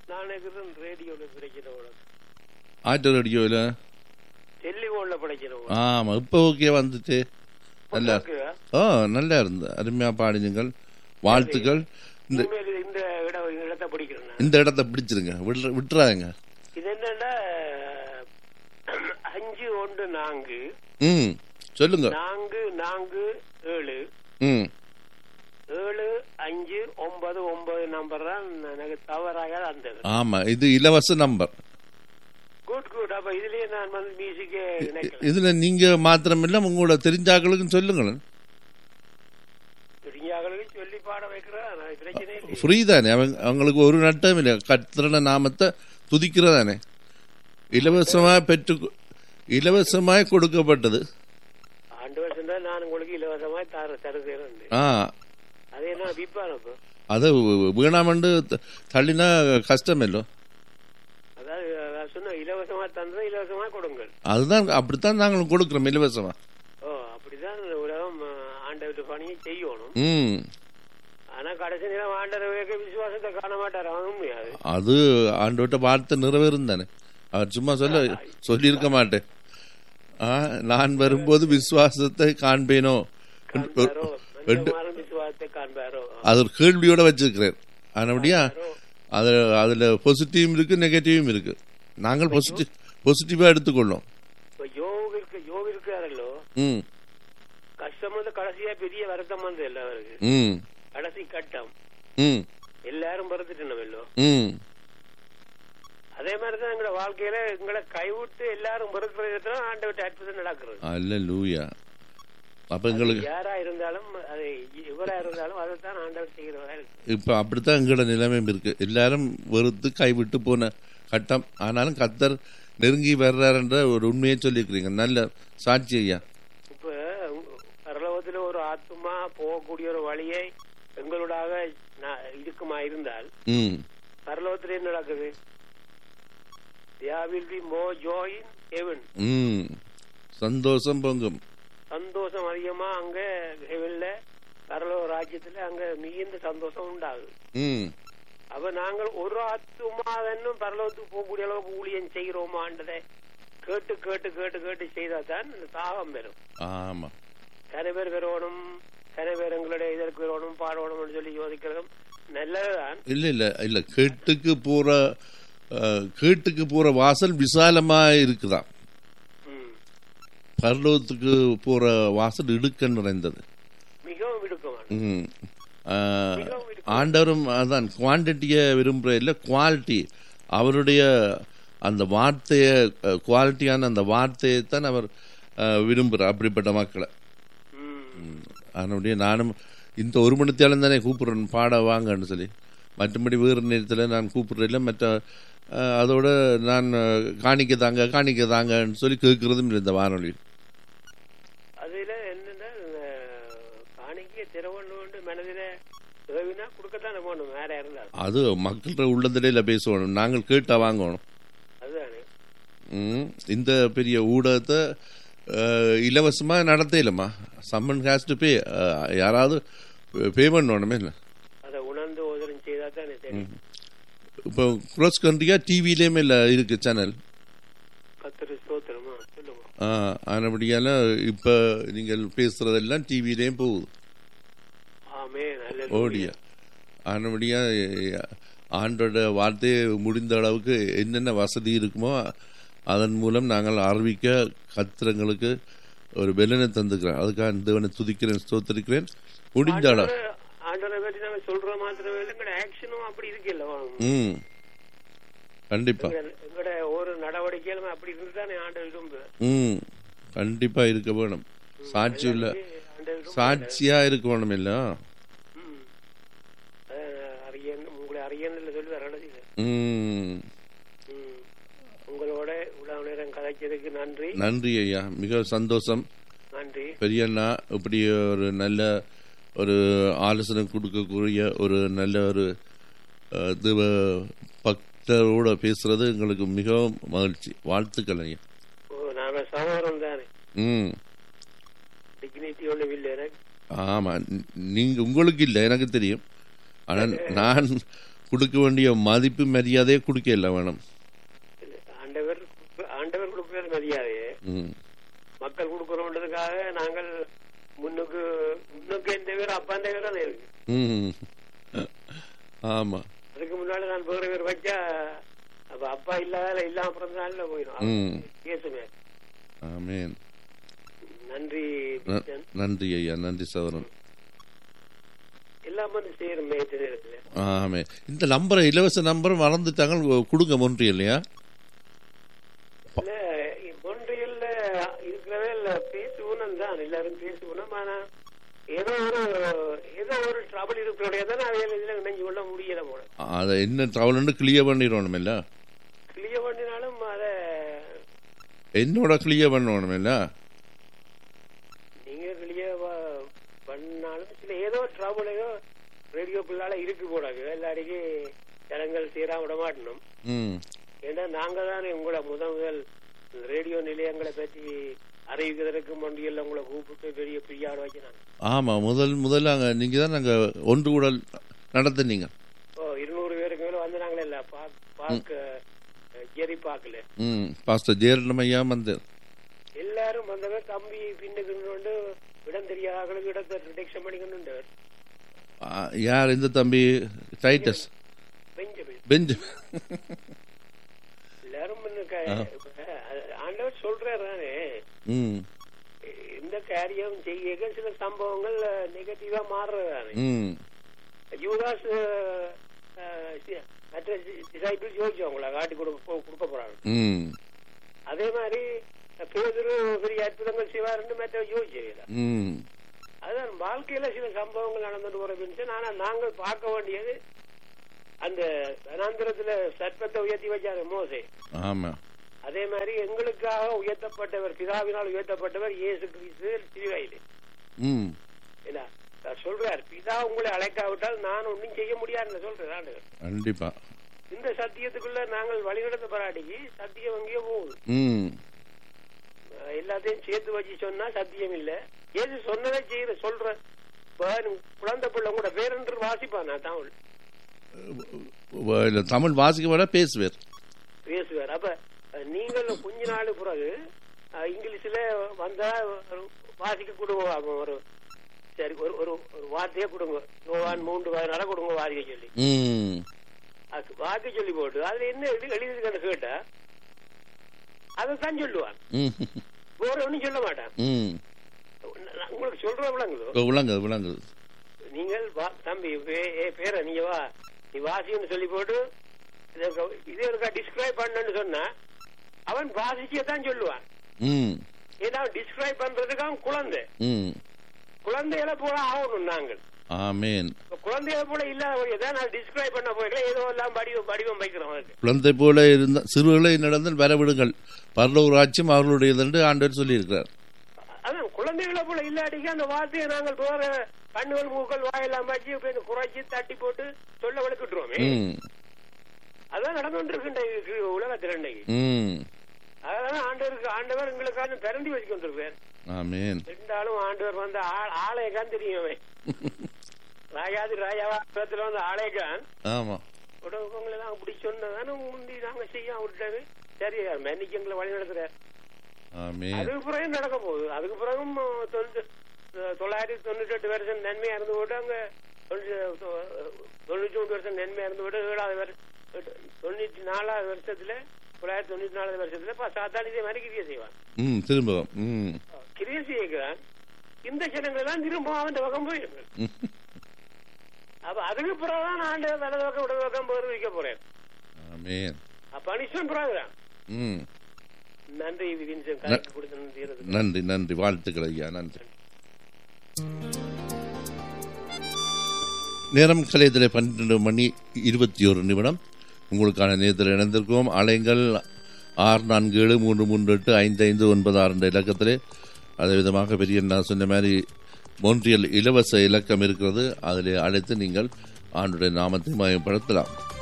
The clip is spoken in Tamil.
நான் இருக்கிறேன் ரேடியோல பிரச்சனை ஆட்டு ரேடியோவில் டெலிபோன்ல பிரச்சனை ஆமா இப்போ ஓகே வந்துட்டு நல்லா இருக்குதா? ஓ நல்லா இருந்து அருமையா பாடினீங்கள் வாழ்த்துக்கள் இந்த உண்மையிலே இந்த இட இடத்தை பிடிக்கிறேன் நான். இந்த இடத்த பிடிச்சிருங்க விட்ற- விட்டுறாங்க இது என்னன்னா அஞ்சு ஒன்று நான்கு ம் சொல்லுங்க நான்கு நான்கு ஏழு ம் ஏழு அஞ்சு ஒன்பது ஒன்பது நம்பர் தான் எனக்கு தவறாக அந்த ஆமா இது இலவச நம்பர் குட் குட் அப்ப இதுலயே நான் வந்து மியூசிக்கே நினைக்கிறேன் இதுல நீங்க மாத்திரமில்ல உங்களோட தெரிஞ்சாக்களுக்கும் சொல்லுங்களேன் தெரிஞ்சாங்களுக்கு சொல்லி பாட வைக்கிறேன் அது பிரச்சனை இல்லை ஃப்ரீ தானே அவங்க அவங்களுக்கு ஒரு நட்டம் இல்லை கத்திரன நாமத்தை துதிக்கிறதானே இலவசமாக பெற்று இலவசமாய் கொடுக்கப்பட்டது ஆண்டு வருஷம் தான் நான் உங்களுக்கு இலவசமாய் தர தருகிறேன் ஆ அது என்ன விற்பான் அப்போ அது வீணாமண்டு த- தள்ளினா கஷ்டமில்லோ அதாவது நான் சொன்ன இலவசமா தந்ததை இலவசமா கொடுங்கள் அதுதான் அப்படித்தான் நாங்கள் கொடுக்குறோம் இலவசமா ஓ அப்படிதான் இந்த உலகம் ஆண்டவர் பணியை செய்யணும் ம் ஆனா கடைசி நேரம் ஆண்டவருக்கு விசுவாசத்தை காண மாட்டார் அவன் உண்மையாது அது ஆண்டோட்ட வார்த்தை நிறைவேறும் தானே அவர் சும்மா சொல்ல சொல்லியிருக்க மாட்டேன் ஆ, நான் வரும்போது விசுவாசத்தை காண்பேனோ காண்பாரோ ரெண்டு- மனுஷன் விசுவாசத்தை காண்பாரோ அது ஒரு கேள்வியோட வச்சிருக்கிறேன் ஆனபடியா அது அதுல பாசிட்டிவும் இருக்கு நெகட்டிவும் இருக்கு நாங்கள் பாசிட்டிவ் பாசிட்டிவா எடுத்துக்கொள்ளோம் இப்ப யோவிற்கு யோவிருக்காரல்லோ ம் கஷ்டம் வந்து கடைசியா பெரிய வருத்தம் வந்து எல்லாருக்கு ம் கடைசி கட்டம் ம் எல்லாரும் பறந்துட்டோமல்லோ ம் அதே மாதிரிதான் எங்களோட வாழ்க்கையில எங்களை கைவிட்டு எல்லாரும் வெறுக்கிறது தான் ஆண்டவர்கிட்ட அற்புதம் நடக்கிறது அல்ல லூயா அப்ப எங்களுக்கு யாரா இருந்தாலும் அது இவரா இருந்தாலும் அதைத்தான் ஆண்டவர் செய்கிறவரா இருக்கு இப்ப அப்படித்தான் எங்களோட நிலைமையும் இருக்கு எல்லாரும் வெறுத்து கைவிட்டு போன கட்டம் ஆனாலும் கத்தர் நெருங்கி வர்றாருன்ற ஒரு உண்மையை சொல்லியிருக்கிறீங்க நல்ல சாட்சி ஐயா இப்ப பரலோகத்துல ஒரு ஆத்மா போகக்கூடிய ஒரு வழியை எங்களோடாக நா- இருக்குமா இருந்தால் ம் பரலோகத்துல என்ன நடக்குது there will be more joy in heaven ம் சந்தோஷம் பொங்கும் சந்தோஷம் அதிகமா அங்க ஹெவன்ல பரலோக ராஜ்யத்துல அங்க மிகுந்த சந்தோஷம் உண்டாகுது ம் அப்ப நாங்கள் ஒரு ஆத்துமாவனும் பரலோகத்துக்கு போகக்கூடிய அளவுக்கு ஊழியம் செய்கிறோமான்றதை கேட்டு கேட்டு கேட்டு கேட்டு செய்தாதான் இந்த தாகம் பெறும் ஆமா கன பேர் பெறணும் கன பேர் எங்களுடைய இதற்கு பெறணும் பாடணும்னு சொல்லி யோசிக்கிறதும் நல்லதுதான் இல்ல இல்ல இல்ல கேட்டுக்கு போற அஹ், கேட்டுக்கு போற வாசல் விசாலமா இருக்குதான் ம். பரலோகத்துக்கு போற வாசல் இடுக்க நிறைந்தது மிகவும் விடுக்கமான ம். ஆஹ், ஆண்டவரும் அதான் குவான்டிட்டியை விரும்புற இல்ல குவாலிட்டி அவருடைய அந்த வார்த்தைய குவாலிட்டியான அந்த வார்த்தையை தான் அவர் அஹ், விரும்புறார் அப்படிப்பட்ட மக்களை ம். அதனுடைய நானும் இந்த ஒரு மணித்தாலும் தானே கூப்பிடுறேன் பாட வாங்கன்னு சொல்லி மற்றபடி வேறு நேரத்தில் நான் கூப்பிடுறதில்ல மற்ற அஹ், அதோட நான் அஹ், காணிக்க தாங்க காணிக்க தாங்கன்னு சொல்லி கேட்கறதும் இல்லை இந்த வானொலி அதுல என்னன்னா அஹ், காணிக்கை திறவண்ணு மனதில ஏவினா கொடுக்கத்தானே போகணும் வேற இருந்தாலும் அது மக்கள்கிட்ட உள்ளதிலேயே பேசணும் நாங்கள் கேட்டா வாங்கணும் அதுதானே ம், இந்த பெரிய ஊடகத்தை அஹ், இலவசமா நடத்தையிலம்மா சம்மன் ஹேஸ் டு பே யாராவது பே பண்ணணுமே இல்லை அதை உணர்ந்து உதரம் செய்தா தானே தெரியும் இப்போ cross கண்ட்ரியா டிவிலேயுமே இல்லை இருக்கு சேனல் கத்திரி ஸ்தோத்திரமா சொல்லுங்க ஆனபடியால இப்போ நீங்கள் பேசுறதெல்லாம் டிவிலேயும் போகுது ஆமே நல்ல ஓடியா ஆனபடியா ஆண்டோட வார்த்தையை முடிந்த அளவுக்கு என்னென்ன வசதி இருக்குமோ அதன் மூலம் நாங்கள் அறிவிக்க கத்திரங்களுக்கு ஒரு பெலனை தந்துக்கிறேன் அதுக்காக தேவனை துதிக்கிறேன் ஸ்தோத்திரிக்கிறேன் முடிஞ்ச அளவு ஆண்டவரை பற்றி நாங்க சொல்ற மாத்திரமே இல்லை எங்களோட ஆக்ஷனும் அப்படி இருக்குல்ல ம் கண்டிப்பா எங்களோட ஒரு நடவடிக்கையிலுமே அப்படி இருந்து தானே ஆண்டவர் விரும்பு ம் கண்டிப்பா இருக்க வேணும் சாட்சி உள்ள ஆண்டவர் விரும்பு. சாட்சியா இருக்க வேணும் இல்ல ம். அஹ், அறியன் உங்களை அறியன்னு சொல்லி வரணும் ம் ம். உங்களோட இவ்வளவு நேரம் கதைச்சதுக்கு நன்றி நன்றி ஐயா மிக சந்தோஷம் நன்றி பெரியண்ணா இப்படி ஒரு நல்ல ஒரு ஆலோசனை கொடுக்கக்கூடிய ஒரு நல்ல ஒரு அஹ், தேவ பக்தரோட பேசுறது எங்களுக்கு மிகவும் மகிழ்ச்சி வாழ்த்துக்கள் ஐயா ஓ நாம சகோதரம் தானே ம் டிக்னிட்டி ஒண்ணும் இல்லை எனக்கு ஆமா ந- நீங்க உங்களுக்கு இல்லை எனக்கு தெரியும் ஆனால் நான் கொடுக்க வேண்டிய மதிப்பு மரியாதையை கொடுக்க இல்லை வேணும் ஆண்டவர் ஆண்டவர் கொடுக்கிறது மரியாதையே ம் மக்கள் கொடுக்கணுன்றதுக்காக நாங்கள் முன்னுக்கு முன்னுக்கு எந்த பேர் அப்பா எந்த பேர் தான் இருக்கு ம் ஆமா அதுக்கு முன்னால நான் வேற பேர் வச்சா அப்ப அப்பா இல்லாத இல்லாம பிறந்தனால போயிடும் ம். பேசுமே ஆமேன் நன்றி ந- பிச்சன். நன்றி ஐயா நன்றி சவரன் எல்லாம் வந்து செய்யறோம் மேய்ச்ச நேரத்துல ஆமே இந்த நம்பரை இலவச நம்பர் மறந்துட்டாங்க கொடுங்க ஒன்று இல்லையா இல்ல ஒன்றியல்ல இருக்கிறவே இல்ல பேசுவோம் தான் எல்லாரும் பேசுவோம் ஆனா ஏதோ ஒரு ஏதோ ஒரு ட்ரபிள் இருக்கிறோடைய தானே அவையில இதுல இணைஞ்சு கொள்ள முடியல போல அதை என்ன ட்ராவல்னு கிளியர் பண்ணிடணும் இல்ல கிளியர் பண்ணினாலும் அத என்னோட கிளியர் பண்ணணும் இல்ல நீங்க கிளியர் பண்ணாலும் சில ஏதோ ட்ரபிளையோ ரேடியோக்குள்ளால இருக்கு போடாது எல்லாருக்கே ஜனங்கள் சீரா விட மாட்டணும் ம் ஏன்னா நாங்க தானே உங்களை முதல் முதல் ரேடியோ நிலையங்களை பற்றி அறிவிக்கிறதுக்கு மண்டியல்ல உங்களை கூப்பிட்டு பெரிய பிரியாடு வைக்கிறாங்க ஆமா முதல் முதல்ல அங்க நீங்க தான் நாங்க ஒன்று கூட நடத்துனீங்க ஓ இருநூறு பேருக்கு மேல வந்து நாங்களே இல்ல பாக் பாக் ஜெரி பாக்கல ம் பாஸ்டர் ஜெயரட்னம் ஐயா வந்து எல்லாரும் வந்தவர் தம்பி பின்னுக்கு கொண்டு இடம் தெரியாதவர்களுக்கு இடத்தை ரிடக்ஷன் பண்ணிக்கொண்டு ஆ, யார் இந்த தம்பி டைட்டஸ் பெஞ்சமின் பெஞ்சு எல்லாரும் முன்ன க- இப்ப, அஹ், ஆண்டவர் சொல்றாரு தானே ம் இந்த காரியம் செய்ய சில சம்பவங்கள் நெகட்டிவா மாறுறது தானே ம் யூதாஸ் அஹ், அஹ், சி- மற்ற டிசைபிள்ஸ் யோசிச்சவங்கள காட்டி கொடுக்க போ- கொடுக்க போறாங்க ம் அதே மாதிரி பேதரு பெரிய அற்புதங்கள் செய்வாருன்னு மற்ற யோசிச்சீங்க ம் அதான் வாழ்க்கையில சில சம்பவங்கள் நடந்துட்டு போற பின்சன் ஆனா நாங்கள் பார்க்க வேண்டியது அந்த வனாந்திரத்துல சர்ப்பத்தை உயர்த்தி வச்சாரு மோசே ஆமா அதே மாதிரி எங்களுக்காக உயர்த்தப்பட்டவர் பிதாவினால் உயர்த்தப்பட்டவர் இயேசு கிறிஸ்து சிலுவையில் ம் இல்ல அவர் சொல்றார் பிதா உங்களை அழைக்காவிட்டால் நான் ஒன்றும் செய்ய முடியாதுன்னு சொல்றேன் ஆண்டவர். கண்டிப்பா இந்த சத்தியத்துக்குள்ள நாங்கள் வழிநடத்த பராட்டிக்கு சத்தியம் எங்கேயோ போகுது ம் அஹ் எல்லாத்தையும் சேர்த்து வச்சு சொன்னா சத்தியம் இல்ல ஏது சொன்னதை செய்யற சொல்ற இப்ப குழந்தை பிள்ளை கூட பேரென்று வாசிப்பான் நான் தமிழ் வ- இல்ல, தமிழ் வாசிக்க வர பேசுவார் பேசுவார் அப்ப அஹ், நீங்கள் கொஞ்ச நாள் பிறகு அஹ், இங்கிலீஷ்ல வந்தா ஒரு வாசிக்க கொடுங்க அப்ப ஒரு சரி ஒரு ஒரு ஒரு வார்த்தையே கொடுங்க யோவான் மூன்று பதினால கொடுங்க வாசிக்க சொல்லி ம் அது வாக்கு சொல்லி போட்டு அதுல என்ன எழுதி எழுதிருக்கன்னு கேட்டா அதைத்தான் சொல்லுவான் ம் வேற ஒண்ணும் சொல்ல மாட்டான் ம் நான் உங்களுக்கு சொல்ற விளங்குதோ விளங்குது விளங்குது நீங்கள் வா தம்பி வே- ஏ பேர நீங்க வா நீ வாசின்னு சொல்லி போட்டு இதை க- இதே இருக்கா டிஸ்கிரைப் பண்ணன்னு சொன்னா அவன் வாசிச்சே தான் சொல்லுவான் ம் ஏன்னா டிஸ்கிரைப் பண்றதுக்கு அவன் குழந்தை ம் குழந்தைகளை போல ஆகணும் நாங்கள் ஆமேன் இப்ப குழந்தைகளை போல இல்லாத தான் நான் டிஸ்கிரைப் பண்ண போய்க்கல ஏதோ எல்லாம் வடிவம் வடிவம் வைக்கிறோம் அதுக்கு குழந்தை போல இருந்த சிறுகளை நடந்து வரவிடுங்கள் பரலூராட்சியும் அவர்களுடையது என்று ஆண்டவர் சொல்லியிருக்கிறார் அதான் குழந்தைகளை போல இல்லாட்டிக்கு அந்த வார்த்தையை நாங்கள் வேற கண்ணுகள் மூக்கள் வாயெல்லாம் வச்சு இப்ப இந்த குறைச்சி தட்டி போட்டு சொல்ல வளர்க்கிட்டுருவோமே ம் அதான் நடந்துட்டு இருக்கு உலகத்தில் இன்னைக்கு ம் அதான் ஆண்டவருக்கு ஆண்டவர் எங்களுக்கான திறந்து வச்சு கொண்டிருப்பார் ஆமேன் ரெண்டாலும் ஆண்டவர் வந்து ஆ- ஆலயக்கான் தெரியும் அவன் ராஜாதி ராஜாவா வந்து ஆலயக்கான் ஆமா உடவுங்களை எல்லாம் அப்படி சொன்னதானே முந்தி நாங்க செய்ய விட்டாரு சரி மன்னிக்கு எங்களை வழி நடத்துறாரு ஆமேன் அதுக்கு பிறகு நடக்க போகுது அதுக்கு பிறகும் தொண்ணூத்தி தொள்ளாயிரத்தி தொண்ணூத்தி எட்டு வருஷம் நன்மையா இருந்து போட்டு அங்க தொண்ணூத்தி தொண்ணூத்தி மூணு வருஷம் நன்மையா இருந்து போட்டு ஏழாவது வருஷம் தொண்ணூத்தி நாலாவது வருஷத்துல தொள்ளாயிரத்தி தொண்ணூத்தி நாலாவது வருஷத்துல இப்ப சாத்தாடி இதே மாதிரி கிரியை செய்வான் ம் திரும்பவும் ம் கிரியை செய்கிறான் இந்த ஜனங்கள் எல்லாம் திரும்ப அவன் பக்கம் போயிருக்கு ம். அப்ப அதுக்கு பிறகுதான் ஆண்டு வலது பக்கம் இடது பக்கம் போய் வைக்க போறேன் ஆமேன் பனிஷ்மெண்ட் ப்ரோக்ராம் ம் நன்றி விதின்சன் கணக்கு கொடுத்து நன்றி நன்றி நன்றி வாழ்த்துக்கள் ஐயா நன்றி நேரம் கலையத்தில் பன்னிரெண்டு மணி இருபத்தி ஒரு நிமிடம் உங்களுக்கான நேரத்தில் இணைந்திருக்கோம் அலைங்கள் ஆறு நான்கு ஏழு மூன்று மூன்று எட்டு ஐந்து ஐந்து ஒன்பது ஆறு என்ற இலக்கத்திலே அதே விதமாக பெரிய நான் சொன்ன மாதிரி மோன்றியல் இலவச இலக்கம் இருக்கிறது அதில் அழைத்து நீங்கள் ஆண்டுடைய நாமத்தை மயப்படுத்தலாம்